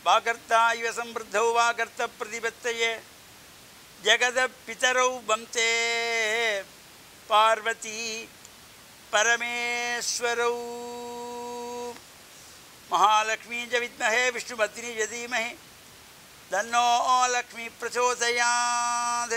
வாகர்த்தா இவ சம்பிருத்தௌ வாகர்த்த பிரதிபத்தையே ஜெகத பிதரௌ வம்சே பார்வதி பரமேஸ்வரௌ महालक्ष्मी च विद्महे विष्णुपत्नी च धीमहि தன்னோ லக்ஷ்மி பிரச்சோதயாத்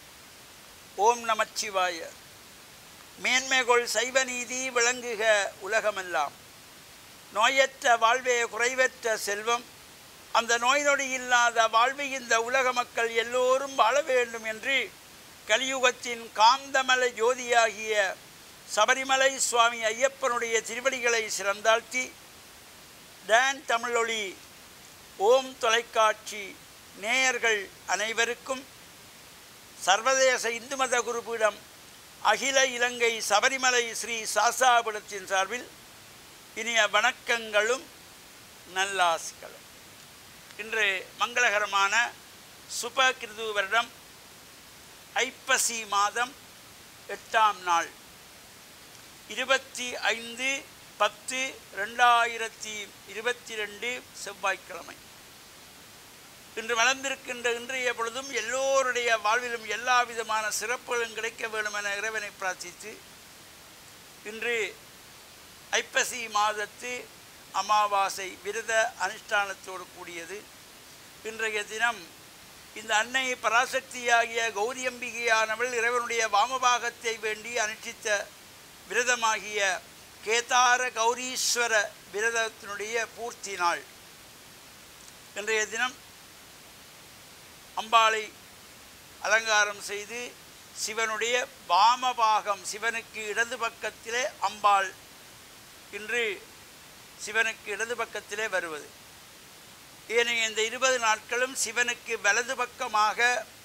ஓம் நமச்சிவாய மேன்மைகொள் சைவ நீதி விளங்குக உலகமெல்லாம் நோயற்ற வாழ்வே குறைவற்ற செல்வம் அந்த நோய் நொடி இல்லாத வாழ்வை இந்த உலக மக்கள் எல்லோரும் வாழ வேண்டும் என்று கலியுகத்தின் காந்தமலை ஜோதியாகிய சபரிமலை சுவாமி ஐயப்பனுடைய திருவடிகளை சிறந்தாழ்த்தி டான் தமிழொலி ஓம் தொலைக்காட்சி நேயர்கள் அனைவருக்கும் சர்வதேச இந்து மத குருபீடம் அகில இலங்கை சபரிமலை ஸ்ரீ சாசாபுரத்தின் சார்பில் இனிய வணக்கங்களும் நல்லாசிகளும் இன்று மங்களகரமான சுபகிருது வருடம் ஐப்பசி மாதம் எட்டாம் நாள் இருபத்தி ஐந்து பத்து ரெண்டாயிரத்தி இருபத்தி ரெண்டு செவ்வாய்க்கிழமை இன்று வளர்ந்திருக்கின்ற இன்றைய பொழுதும் எல்லோருடைய வாழ்விலும் எல்லா விதமான சிறப்புகளும் கிடைக்க வேண்டும் என இறைவனை பிரார்த்தித்து இன்று ஐப்பசி மாதத்து அமாவாசை விரத அனுஷ்டானத்தோடு கூடியது இன்றைய தினம் இந்த அன்னை பராசக்தியாகிய கௌரியம்பிகையானவள் இறைவனுடைய வாமபாகத்தை வேண்டி அனுஷ்டித்த விரதமாகிய கேதார கௌரீஸ்வர விரதத்தினுடைய பூர்த்தி நாள் இன்றைய தினம் அம்பாளை அலங்காரம் செய்து சிவனுடைய வாமபாகம் சிவனுக்கு இடது பக்கத்திலே அம்பாள் இன்று சிவனுக்கு இடது பக்கத்திலே வருவது ஏனைய இந்த இருபது நாட்களும் சிவனுக்கு வலது பக்கமாக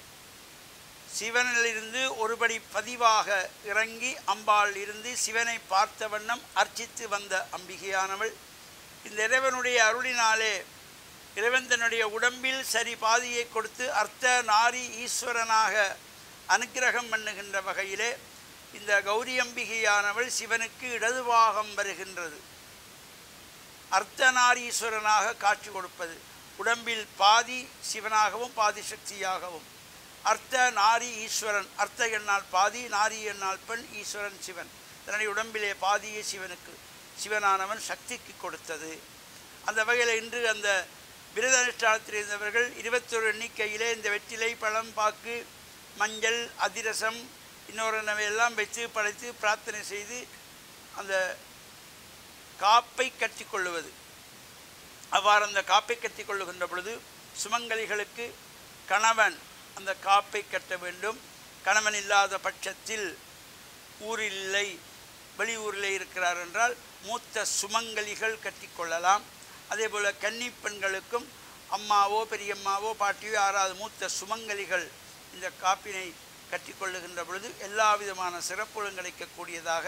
சிவனிலிருந்து ஒருபடி பதிவாக இறங்கி அம்பாள் இருந்து சிவனை பார்த்த வண்ணம் அர்ச்சித்து வந்த அம்பிகையானவள் இந்த இறைவனுடைய அருளினாலே இறைவன் தன்னுடைய உடம்பில் சரி பாதியை கொடுத்து அர்த்த நாரி ஈஸ்வரனாக அனுக்கிரகம் பண்ணுகின்ற வகையிலே இந்த கௌரி அம்பிகையானவள் சிவனுக்கு இடதுபாகம் வருகின்றது அர்த்தநாரீஸ்வரனாக காட்சி கொடுப்பது உடம்பில் பாதி சிவனாகவும் பாதி சக்தியாகவும் அர்த்த நாரி ஈஸ்வரன் அர்த்த எண்ணால் பாதி நாரி எண்ணால் பெண் ஈஸ்வரன் சிவன் தன்னுடைய உடம்பிலே பாதியே சிவனுக்கு சிவனானவன் சக்திக்கு கொடுத்தது அந்த வகையில் இன்று அந்த விரத அனுஷ்டானத்தில் இருந்தவர்கள் இருபத்தொரு எண்ணிக்கையிலே இந்த வெற்றிலை பழம் பாக்கு மஞ்சள் அதிரசம் இன்னொரு எல்லாம் வைத்து படைத்து பிரார்த்தனை செய்து அந்த காப்பை கட்டிக்கொள்ளுவது அவ்வாறு அந்த காப்பை கட்டிக்கொள்ளுகின்ற பொழுது சுமங்கலிகளுக்கு கணவன் அந்த காப்பை கட்ட வேண்டும் கணவன் இல்லாத பட்சத்தில் ஊரில் இல்லை வெளியூரில் இருக்கிறார் என்றால் மூத்த சுமங்கலிகள் கட்டிக்கொள்ளலாம் அதே போல் கன்னி பெண்களுக்கும் அம்மாவோ பெரியம்மாவோ பாட்டியோ யாராவது மூத்த சுமங்கலிகள் இந்த காப்பினை கட்டிக்கொள்ளுகின்ற பொழுது எல்லா விதமான சிறப்புகளும் கிடைக்கக்கூடியதாக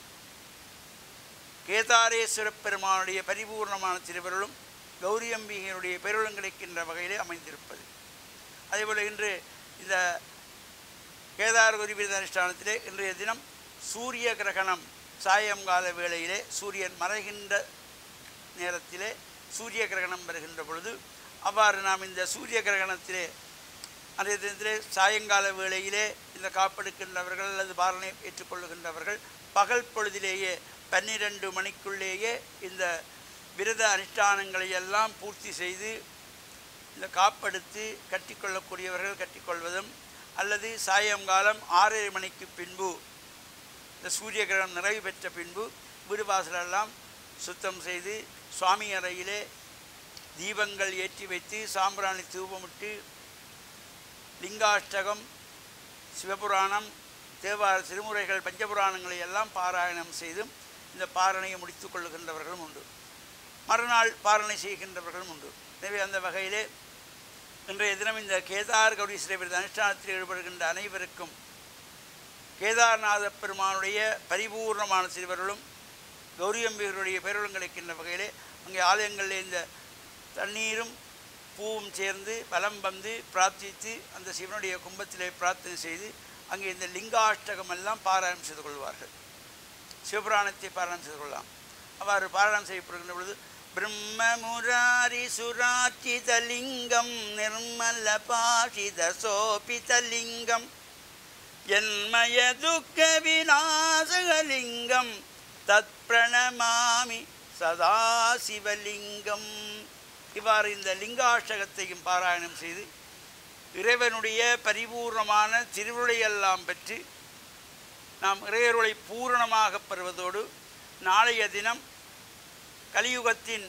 கேதாரேஸ்வர பெருமானுடைய பரிபூர்ணமான திருவருளும் கௌரியம்பிகையினுடைய பெருளும் கிடைக்கின்ற வகையிலே அமைந்திருப்பது அதேபோல் இன்று இந்த கேதாரகுரி விரத அனுஷ்டானத்திலே இன்றைய தினம் சூரிய கிரகணம் சாயங்கால வேளையிலே சூரியன் மறைகின்ற நேரத்திலே சூரிய கிரகணம் வருகின்ற பொழுது அவ்வாறு நாம் இந்த சூரிய கிரகணத்திலே அன்றைய தினத்திலே சாயங்கால வேளையிலே இந்த காப்பெடுக்கின்றவர்கள் அல்லது பாரணை ஏற்றுக்கொள்ளுகின்றவர்கள் பகல் பொழுதிலேயே பன்னிரண்டு மணிக்குள்ளேயே இந்த விரத அனுஷ்டானங்களை எல்லாம் பூர்த்தி செய்து இந்த காப்பெடுத்து கட்டிக்கொள்ளக்கூடியவர்கள் கட்டிக்கொள்வதும் அல்லது சாயங்காலம் ஆறரை மணிக்கு பின்பு இந்த சூரிய கிரகணம் நிறைவு பெற்ற பின்பு வீடு வாசலெல்லாம் சுத்தம் செய்து சுவாமி அறையிலே தீபங்கள் ஏற்றி வைத்து சாம்பிராணி தூபமிட்டு லிங்காஷ்டகம் சிவபுராணம் தேவார திருமுறைகள் பஞ்சபுராணங்களை எல்லாம் பாராயணம் செய்தும் இந்த பாரணையை முடித்துக் கொள்ளுகின்றவர்களும் உண்டு மறுநாள் பாரணை செய்கின்றவர்களும் உண்டு எனவே அந்த வகையிலே இன்றைய தினம் இந்த கேதார் கௌரீஸ்வர விரத அனுஷ்டானத்தில் ஈடுபடுகின்ற அனைவருக்கும் கேதார்நாத பெருமானுடைய பரிபூர்ணமான சிறுவர்களும் கௌரியம்பிகளுடைய பேரலும் கிடைக்கின்ற வகையிலே அங்கே ஆலயங்களில் இந்த தண்ணீரும் பூவும் சேர்ந்து வலம் வந்து பிரார்த்தித்து அந்த சிவனுடைய கும்பத்திலே பிரார்த்தனை செய்து அங்கே இந்த லிங்காஷ்டகம் எல்லாம் பாராயணம் செய்து கொள்வார்கள் சிவபுராணத்தை பாராயணம் செய்து கொள்ளலாம் அவ்வாறு பாராயணம் செய்யப்படுகின்ற பொழுது பிரம்மமுராரி சுராச்சிதலிங்கம் நிர்மல பாஷித சோபிதலிங்கம் என்மய துக்க விநாசகலிங்கம் தத் பிரணமாமி சதாசிவலிங்கம் இவ்வாறு இந்த லிங்காஷ்டகத்தையும் பாராயணம் செய்து இறைவனுடைய பரிபூர்ணமான திருவுரையெல்லாம் பெற்று நாம் இறையருளை பூரணமாக பெறுவதோடு நாளைய தினம் கலியுகத்தின்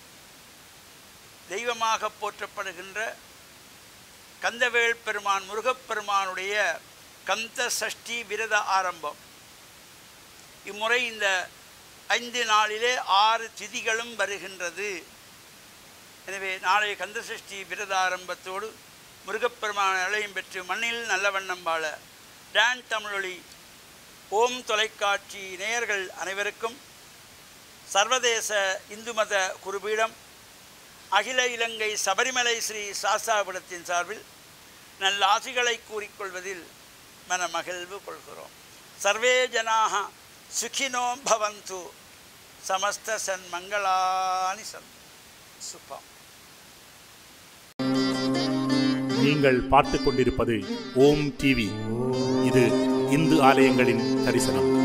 தெய்வமாக போற்றப்படுகின்ற கந்தவேல் பெருமான் முருகப்பெருமானுடைய கந்த சஷ்டி விரத ஆரம்பம் இம்முறை இந்த ஐந்து நாளிலே ஆறு திதிகளும் வருகின்றது எனவே நாளைய கந்தசஷ்டி விரத ஆரம்பத்தோடு முருகப்பெருமான நிலையம் பெற்று மண்ணில் நல்ல வண்ணம் வாழ டான் தமிழொலி ஓம் தொலைக்காட்சி நேயர்கள் அனைவருக்கும் சர்வதேச இந்து மத குருபீடம் அகில இலங்கை சபரிமலை ஸ்ரீ சாஸ்தாபுரத்தின் சார்பில் நல்ல ஆசிகளை கூறிக்கொள்வதில் மன மகிழ்வு கொள்கிறோம் சர்வே ஜனாக சுகினோ பவந்து சமஸ்த சன்மங்களானி சன் சுபம் நீங்கள் பார்த்துக் கொண்டிருப்பது ஓம் டிவி இது இந்து ஆலயங்களின் தரிசனம்